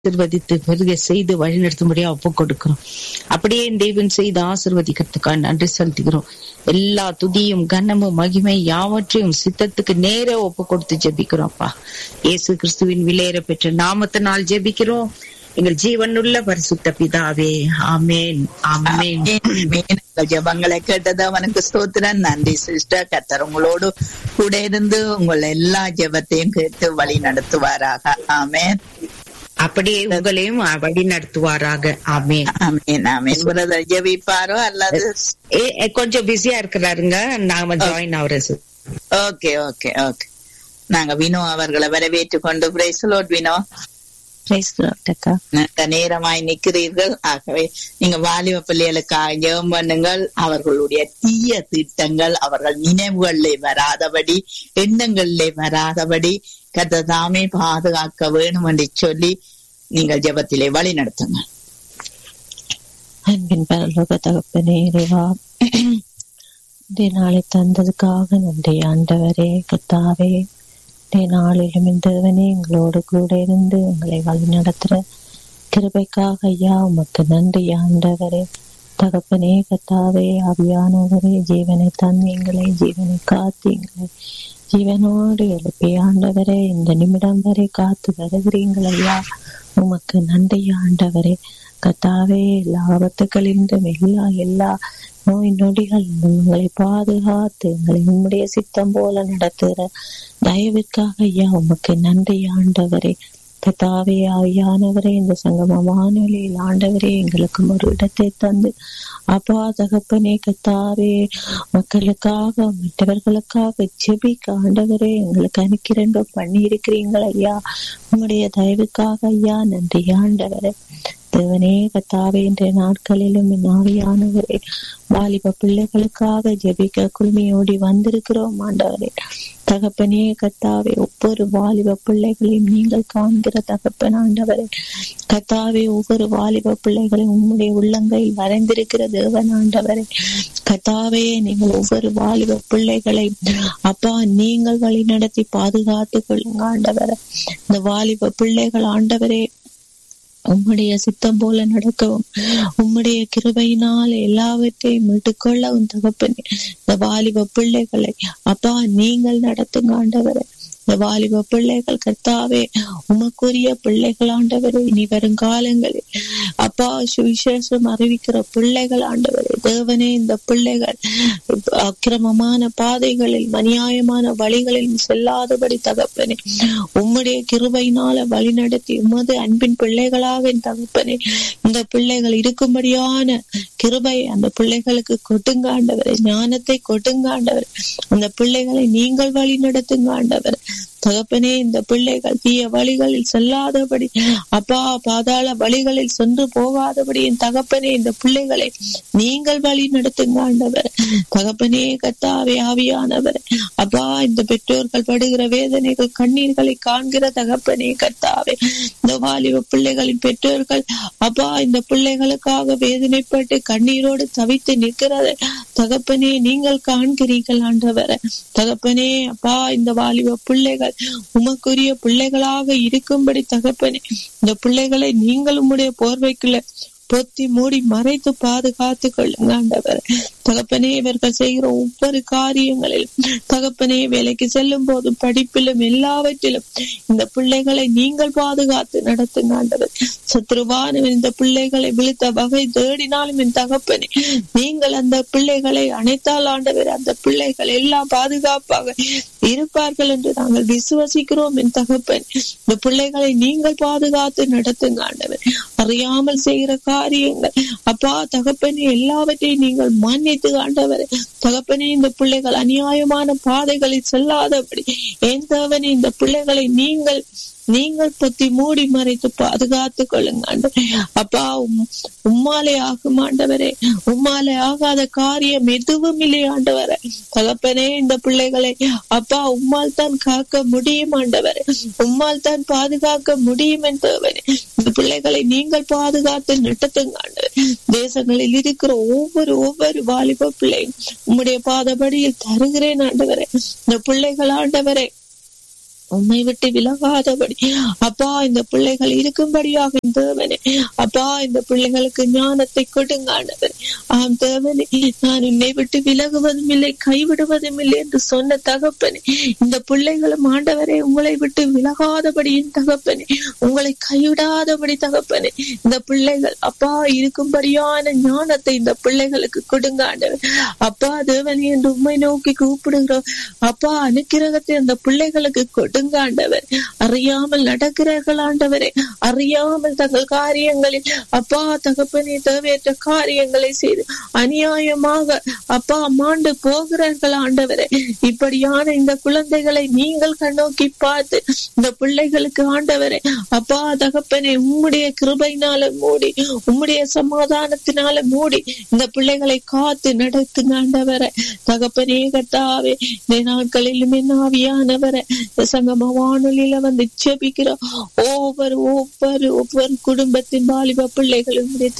ஆசிர்வதித்து பெருக செய்து வழிநடத்தும்படியா ஒப்பு கொடுக்கிறோம் அப்படியே தேவன் செய்து ஆசிர்வதிக்கிறதுக்காக நன்றி செலுத்துகிறோம் எல்லா துதியும் கனமும் மகிமை யாவற்றையும் சித்தத்துக்கு நேர ஒப்பு கொடுத்து ஜெபிக்கிறோம்ப்பா இயேசு கிறிஸ்துவின் விலையேற பெற்ற நாமத்தினால் ஜெபிக்கிறோம் எங்கள் ஜீவனுள்ள பரிசுத்த பிதாவே ஆமேன் ஆமேன் இந்த ஜபங்களை கேட்டது அவனுக்கு ஸ்தோத்திரம் நன்றி சிஸ்டர் கத்தர் உங்களோடு கூட இருந்து உங்கள் எல்லா ஜெபத்தையும் கேட்டு வழி நடத்துவாராக ஆமேன் அப்படியே உங்களையும் வழி நடத்துவாராக ஆமேன் ஆமேன் ஆமேன் பிரதர் ஜெபிப்பாரோ அல்லது ஏ ஏ, கொஞ்சம் பிஸியா இருக்கிறாருங்க நாம ஜாயின் ஆகுறது ஓகே ஓகே ஓகே நாங்க வினோ அவர்களை வரவேற்று கொண்டு பிரைஸ்லோட் வினோ அக்கா நல்ல நேரமாய் நிற்கிறீர்கள் ஆகவே நீங்க வாலிப பிள்ளைகளுக்காக ஜெபம் பண்ணுங்கள் அவர்களுடைய தீய திட்டங்கள் அவர்கள் நினைவுகளிலே வராதபடி எண்ணங்களிலே வராதபடி கத்த தாமே பாதுகாக்க வேணும் என்று சொல்லி நீங்கள் ஜெபத்திலே வழி நடத்துங்க அன்பின் பரலோக தகப்பனே இறைவா இந்த நாளை தந்ததுக்காக நன்றி ஆண்டவரே கத்தாவே இந்த நாளிலும் இந்தவனே எங்களோடு கூட இருந்து எங்களை வழி நடத்துற கிருபைக்காக ஐயா உமக்கு நன்றி ஆண்டவரே தகப்பனே கத்தாவே ஆவியானவரே ஜீவனை தந்தீங்களே ஜீவனை காத்தீங்களே ஜீவனோடு எழுப்பி ஆண்டவரே இந்த நிமிடம் வரை காத்து வருகிறீங்கள் ஐயா உமக்கு நன்றி ஆண்டவரே கத்தாவே எல்லா ஆபத்துகளிலும் எல்லா எல்லா நோய் நொடிகள் உங்களை பாதுகாத்து எங்களை உம்முடைய சித்தம் போல நடத்துகிற தயவிற்காக ஐயா உமக்கு நன்றி ஆண்டவரே கத்தாவே ஆவியானவரே இந்த சங்கம வானொலியில் ஆண்டவரே எங்களுக்கு ஒரு இடத்தை தந்து அப்பா தகப்பனே கத்தாவே மக்களுக்காக மற்றவர்களுக்காக ஜெபிக்க ஆண்டவரே எங்களுக்கு அனுக்கிறண்டோ பண்ணி இருக்கிறீங்கள் ஐயா உம்முடைய தயவுக்காக ஐயா நன்றி ஆண்டவரே தேவனே கத்தாவே இன்றைய நாட்களிலும் என் ஆவியானவரே வாலிப பிள்ளைகளுக்காக ஜெபிக்க குழுமையோடி வந்திருக்கிறோம் ஆண்டவரே தகப்பனே கத்தாவே ஒவ்வொரு வாலிப பிள்ளைகளையும் நீங்கள் காண்கிற தகப்பன் ஆண்டவரே கத்தாவே ஒவ்வொரு வாலிப பிள்ளைகளையும் உம்முடைய உள்ளங்கையில் வரைந்திருக்கிற தேவன் ஆண்டவரே கத்தாவே நீங்கள் ஒவ்வொரு வாலிப பிள்ளைகளை அப்பா நீங்கள் வழி நடத்தி பாதுகாத்துக் கொள்ளுங்க ஆண்டவரே இந்த வாலிப பிள்ளைகள் ஆண்டவரே உம்முடைய சித்தம் போல நடக்கவும் உம்முடைய கிருபையினால் எல்லாவற்றையும் மீட்டுக்கொள்ளவும் தகப்பனே இந்த வாலிப பிள்ளைகளை அப்பா நீங்கள் நடத்துங்க ஆண்டவரே இந்த வாலிப பிள்ளைகள் கர்த்தாவே உமக்குரிய பிள்ளைகள் ஆண்டவரே இனி வரும் காலங்களில் அப்பா சுவிசேஷம் அறிவிக்கிற பிள்ளைகள் ஆண்டவரே தேவனே இந்த பிள்ளைகள் அக்கிரமமான பாதைகளில் மனியாயமான வழிகளில் செல்லாதபடி தகப்பனே உம்முடைய கிருபையினால வழி நடத்தி உமது அன்பின் பிள்ளைகளாக என் தகப்பனே இந்த பிள்ளைகள் இருக்கும்படியான கிருபை அந்த பிள்ளைகளுக்கு கொட்டுங்க ஆண்டவரே ஞானத்தை கொட்டுங்க ஆண்டவர் அந்த பிள்ளைகளை நீங்கள் வழி நடத்துங்க ஆண்டவர் தகப்பனே இந்த பிள்ளைகள் தீய வழிகளில் செல்லாதபடி அப்பா பாதாள வழிகளில் சென்று போகாதபடி என் தகப்பனே இந்த பிள்ளைகளை நீங்கள் வழி நடத்துங்க ஆண்டவர் தகப்பனே கத்தாவே ஆவியானவர் அப்பா இந்த பெற்றோர்கள் படுகிற வேதனைகள் கண்ணீர்களை காண்கிற தகப்பனே கத்தாவே இந்த வாலிப பிள்ளைகளின் பெற்றோர்கள் அப்பா இந்த பிள்ளைகளுக்காக வேதனைப்பட்டு கண்ணீரோடு தவித்து நிற்கிறது தகப்பனே நீங்கள் காண்கிறீர்கள் ஆண்டவர் தகப்பனே அப்பா இந்த வாலிப பிள்ளைகள் உமக்குரிய பிள்ளைகளாக இருக்கும்படி தகப்பனே இந்த பிள்ளைகளை நீங்கள் உம்முடைய போர்வைக்குள்ள பொத்தி மூடி மறைத்து பாதுகாத்து கொள்ளுங்க ஆண்டவர் தகப்பனே இவர்கள் செய்கிற ஒவ்வொரு காரியங்களிலும் தகப்பனே வேலைக்கு செல்லும் போதும் படிப்பிலும் எல்லாவற்றிலும் இந்த பிள்ளைகளை நீங்கள் பாதுகாத்து நடத்துங்க ஆண்டவர் சத்ருவானவன் இந்த பிள்ளைகளை விழுத்த வகை தேடினாலும் என் தகப்பனே நீங்கள் அந்த பிள்ளைகளை அணைத்தால் ஆண்டவர் அந்த பிள்ளைகள் எல்லாம் பாதுகாப்பாக இருப்பார்கள் என்று நாங்கள் விசுவசிக்கிறோம் என் தகப்பன் இந்த பிள்ளைகளை நீங்கள் பாதுகாத்து நடத்துங்க ஆண்டவர் அறியாமல் செய்கிற காரியங்கள் அப்பா தகப்பனே எல்லாவற்றையும் நீங்கள் மன்னித்து ஆண்டவர் தகப்பனே இந்த பிள்ளைகள் அநியாயமான பாதைகளில் செல்லாதபடி என் தேவனே இந்த பிள்ளைகளை நீங்கள் நீங்கள் பொத்தி மூடி மறைத்து பாதுகாத்துக் கொள்ளுங்க ஆண்டவரே அப்பா உம்- உம்மாலே ஆகும் ஆண்டவரே உம்மாலே ஆகாத காரியம் எதுவும் இல்லை ஆண்டவரே தகப்பனே இந்த பிள்ளைகளை அப்பா உம்மால் தான் காக்க முடியும் ஆண்டவரே உம்மால் தான் பாதுகாக்க முடியும் என்றவரே இந்த பிள்ளைகளை நீங்கள் பாதுகாத்து நடத்துங்க ஆண்டவரே தேசங்களில் இருக்கிற ஒவ்வொரு ஒவ்வொரு வாலிப பிள்ளையும் உம்முடைய பாதபடியில் தருகிறேன் ஆண்டவரே இந்த பிள்ளைகள் ஆண்டவரே உண்மை விட்டு விலகாதபடி அப்பா இந்த பிள்ளைகள் இருக்கும்படியாக தேவனே அப்பா இந்த பிள்ளைகளுக்கு ஞானத்தை கொடுங்க ஆண்டவரே ஆம் தேவனே நான் உன்னை விட்டு விலகுவதும் இல்லை கைவிடுவதும் இல்லை என்று சொன்ன தகப்பனே இந்த பிள்ளைகளும் ஆண்டவரே உங்களை விட்டு விலகாதபடியின் தகப்பனே உங்களை கைவிடாதபடி தகப்பனே இந்த பிள்ளைகள் அப்பா இருக்கும்படியான ஞானத்தை இந்த பிள்ளைகளுக்கு கொடுங்க ஆண்டவர் அப்பா தேவனே என்று உண்மை நோக்கி கூப்பிடுகிறோம் அப்பா அனுக்கிரகத்தை அந்த பிள்ளைகளுக்கு கொடுங்க ஆண்டவர் அறியாமல் நடக்கிறார்கள் ஆண்டவரே அறியாமல் தங்கள் காரியங்களில் அப்பா தகப்பனே தேவையற்ற காரியங்களை செய்து அநியாயமாக அப்பா மாண்டு போகிறார்கள் ஆண்டவரே இப்படியான இந்த குழந்தைகளை நீங்கள் கண்ணோக்கி பார்த்து இந்த பிள்ளைகளுக்கு ஆண்டவரே அப்பா தகப்பனே உம்முடைய கிருபையினால மூடி உம்முடைய சமாதானத்தினால மூடி இந்த பிள்ளைகளை காத்து நடத்துங்க ஆண்டவரே தகப்பனே கர்த்தாவே இந்த நாட்களிலும் என்ன ஆவியானவரை சங்கம வானொலியில வந்து ஜெபிக்கிறோம் ஒவ்வொரு ஒவ்வொரு ஒவ்வொரு குடும்பத்தின் வாலிப பிள்ளைகளும் உம்முடைய